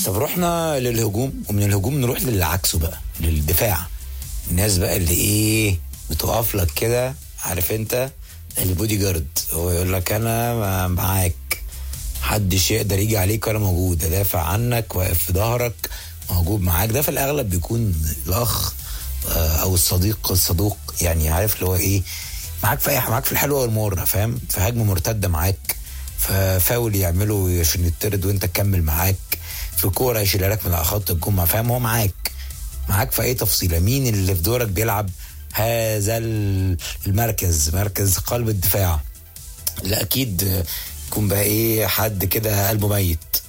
طب رحنا للهجوم ومن الهجوم نروح للي عكسه بقى للدفاع الناس بقى اللي ايه بتقف لك كده عارف انت البودي جارد هو يقول لك انا معاك محدش يقدر يجي عليك وانا موجود ادافع عنك واقف في ظهرك موجود معاك ده في الاغلب بيكون الاخ آه، او الصديق الصدوق يعني عارف اللي هو ايه معاك في اي حاجة، معاك في الحلوه والمره فاهم في هجمه مرتده معاك ففاول يعمله عشان يطرد وانت تكمل معاك في كوره يشيلها لك من على خط الجمعه فاهم هو معاك معاك في اي تفصيله مين اللي في دورك بيلعب هذا ال- المركز مركز قلب الدفاع لا اكيد يكون بقى ايه حد كده قلبه ميت